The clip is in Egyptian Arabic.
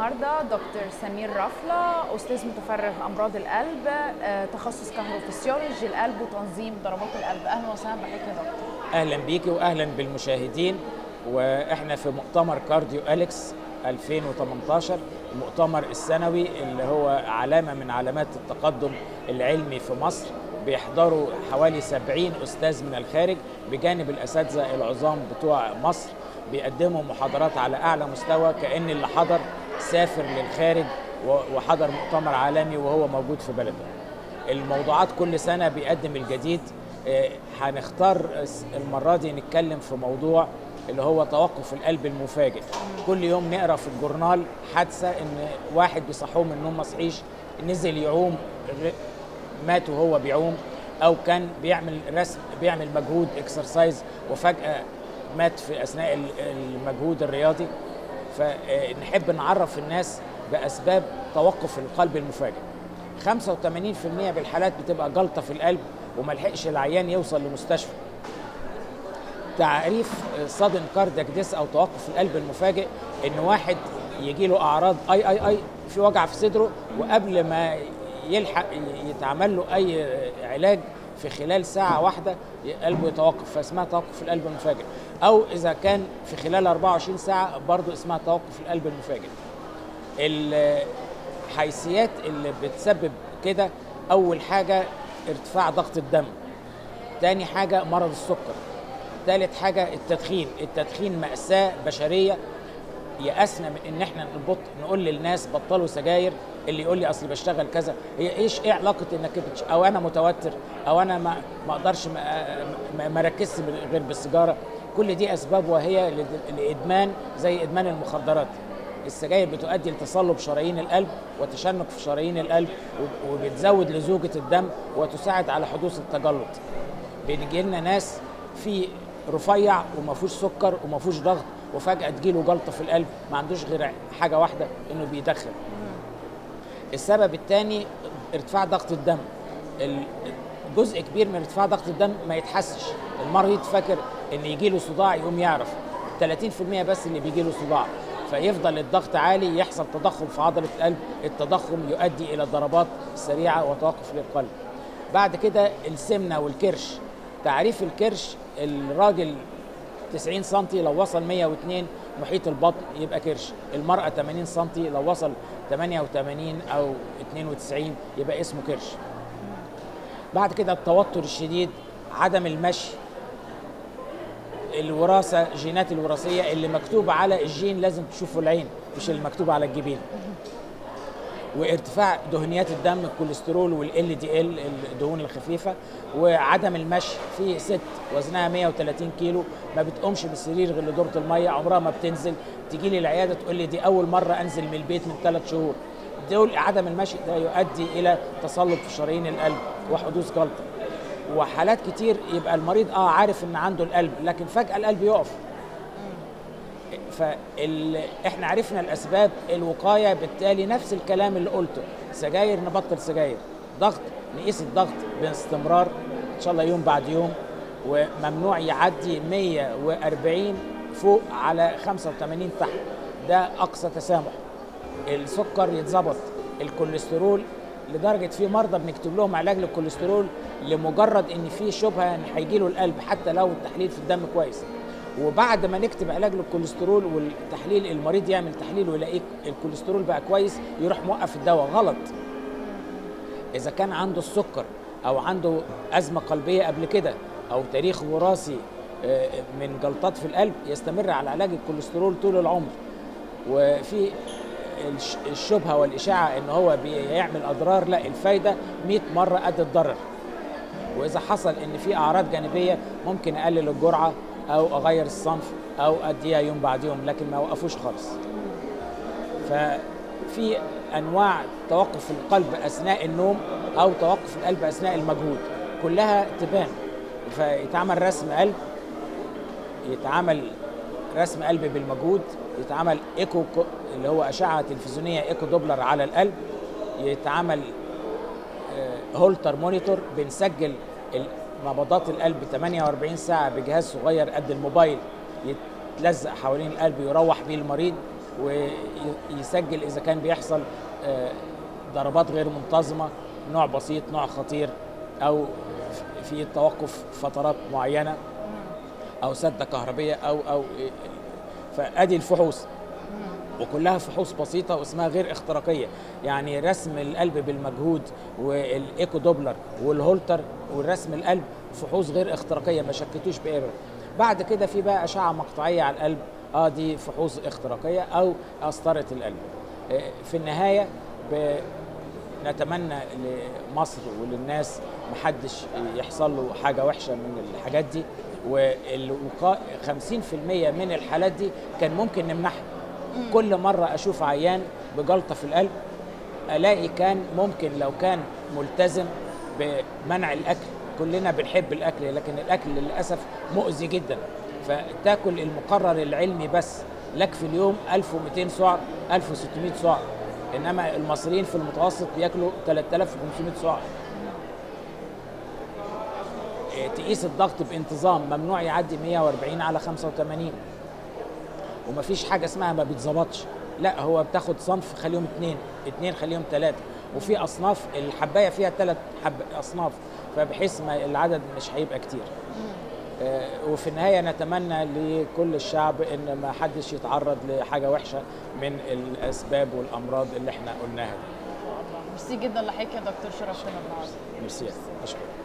النهارده دكتور سمير رفله استاذ متفرغ امراض القلب آه، تخصص كهروفسيولوجي القلب وتنظيم ضربات القلب اهلا وسهلا بحضرتك يا دكتور اهلا بيكي واهلا بالمشاهدين واحنا في مؤتمر كارديو اليكس 2018 المؤتمر السنوي اللي هو علامه من علامات التقدم العلمي في مصر بيحضروا حوالي 70 استاذ من الخارج بجانب الاساتذه العظام بتوع مصر بيقدموا محاضرات على اعلى مستوى كان اللي حضر سافر للخارج وحضر مؤتمر عالمي وهو موجود في بلده الموضوعات كل سنه بيقدم الجديد آه، هنختار المره دي نتكلم في موضوع اللي هو توقف القلب المفاجئ كل يوم نقرا في الجورنال حادثه ان واحد بيصحوه من النوم ما صحيش نزل يعوم ر- مات وهو بيعوم او كان بيعمل رسم بيعمل مجهود اكسرسايز وفجاه مات في اثناء ال- المجهود الرياضي فنحب نعرف الناس باسباب توقف القلب المفاجئ 85% بالحالات بتبقى جلطه في القلب وملحقش العيان يوصل لمستشفى تعريف صدن كاردياك ديس او توقف القلب المفاجئ ان واحد يجي له اعراض اي اي اي في وجع في صدره وقبل ما يلحق يتعمل له اي علاج في خلال ساعة واحدة قلبه يتوقف فاسمها توقف القلب المفاجئ أو إذا كان في خلال 24 ساعة برضو اسمها توقف القلب المفاجئ الحيثيات اللي بتسبب كده أول حاجة ارتفاع ضغط الدم تاني حاجة مرض السكر تالت حاجة التدخين التدخين مأساة بشرية يأسنا من ان احنا نبط نقول للناس بطلوا سجاير اللي يقول لي اصل بشتغل كذا هي ايش ايه علاقه انك بتش... او انا متوتر او انا ما ما اقدرش ما, ما, ما ركزش غير بالسيجاره كل دي اسباب وهي لد- لادمان زي ادمان المخدرات السجاير بتؤدي لتصلب شرايين القلب وتشنج في شرايين القلب وب- وبتزود لزوجه الدم وتساعد على حدوث التجلط بيجي لنا ناس في رفيع وما فيهوش سكر وما فيهوش ضغط وفجاه تجيله جلطه في القلب ما عندوش غير حاجه واحده انه بيدخن السبب الثاني ارتفاع ضغط الدم ال- جزء كبير من ارتفاع ضغط الدم ما يتحسش المريض فاكر ان يجي له صداع يقوم يعرف 30% بس اللي بيجي له صداع فيفضل الضغط عالي يحصل تضخم في عضله القلب التضخم يؤدي الى ضربات سريعه وتوقف للقلب بعد كده السمنه والكرش تعريف الكرش الراجل 90 سم لو وصل 102 محيط البطن يبقى كرش المرأة 80 سم لو وصل 88 أو 92 يبقى اسمه كرش بعد كده التوتر الشديد عدم المشي الوراثة جينات الوراثية اللي مكتوب على الجين لازم تشوفه العين مش اللي مكتوب على الجبين وارتفاع دهنيات الدم الكوليسترول والال دي ال الدهون الخفيفه وعدم المشي في ست وزنها 130 كيلو ما بتقومش من السرير غير لدوره الميه عمرها ما بتنزل تيجي لي العياده تقول لي دي اول مره انزل من البيت من ثلاث شهور دول عدم المشي ده يؤدي الى تصلب في شرايين القلب وحدوث جلطه وحالات كتير يبقى المريض اه عارف ان عنده القلب لكن فجاه القلب يقف فال... احنا عرفنا الاسباب الوقايه بالتالي نفس الكلام اللي قلته سجاير نبطل سجاير ضغط نقيس الضغط باستمرار ان شاء الله يوم بعد يوم وممنوع يعدي 140 فوق على 85 تحت ده اقصى تسامح السكر يتظبط الكوليسترول لدرجه في مرضى بنكتب لهم علاج للكوليسترول لمجرد ان في شبهه ان هيجي له القلب حتى لو التحليل في الدم كويس وبعد ما نكتب علاج للكوليسترول والتحليل المريض يعمل تحليل ويلاقيه الكوليسترول بقى كويس يروح موقف الدواء غلط اذا كان عنده السكر او عنده ازمه قلبيه قبل كده او تاريخ وراثي آه، من جلطات في القلب يستمر على علاج الكوليسترول طول العمر وفي الش- الشبهه والاشاعه ان هو بيعمل اضرار لا الفايده 100 مره قد الضرر واذا حصل ان في اعراض جانبيه ممكن اقلل الجرعه او اغير الصنف او اديها يوم بعد يوم لكن ما اوقفوش خالص ففي انواع توقف القلب اثناء النوم او توقف القلب اثناء المجهود كلها تبان فيتعمل رسم قلب يتعمل رسم قلب بالمجهود يتعمل ايكو كو- اللي هو اشعه تلفزيونيه ايكو دوبلر على القلب يتعمل آه، هولتر مونيتور بنسجل ال- نبضات القلب 48 ساعه بجهاز صغير قد الموبايل يتلزق حوالين القلب يروح بيه المريض ويسجل اذا كان بيحصل آه، ضربات غير منتظمه نوع بسيط نوع خطير او في توقف فترات معينه او سده كهربيه او او فادي الفحوص وكلها فحوص بسيطة واسمها غير اختراقية يعني رسم القلب بالمجهود والايكو دوبلر والهولتر والرسم القلب فحوص غير اختراقية ما شكتوش بإبرة بعد كده في بقى أشعة مقطعية على القلب اه دي فحوص اختراقية أو قسطرة القلب آه، في النهاية ب- نتمنى لمصر وللناس محدش يحصل له حاجة وحشة من الحاجات دي والوقاء 50% من الحالات دي كان ممكن نمنعها كل مرة أشوف عيان بجلطة في القلب ألاقي كان ممكن لو كان ملتزم بمنع الأكل كلنا بنحب الأكل لكن الأكل للأسف مؤذي جدا فتاكل المقرر العلمي بس لك في اليوم 1200 سعر 1600 سعر انما المصريين في المتوسط بياكلوا 3500 سعر إيه، تقيس الضغط بانتظام ممنوع يعدي 140 على 85 ومفيش حاجه اسمها ما بيتظبطش لا هو بتاخد صنف خليهم اثنين اثنين خليهم ثلاثه وفي اصناف الحبايه فيها ثلاث حب اصناف فبحيث ما العدد مش هيبقى كتير آه، وفي النهايه نتمنى لكل الشعب ان ما حدش يتعرض لحاجه وحشه من الاسباب والامراض اللي احنا قلناها دي ميرسي جدا لحضرتك يا دكتور شرفتنا النهارده ميرسي اشكرك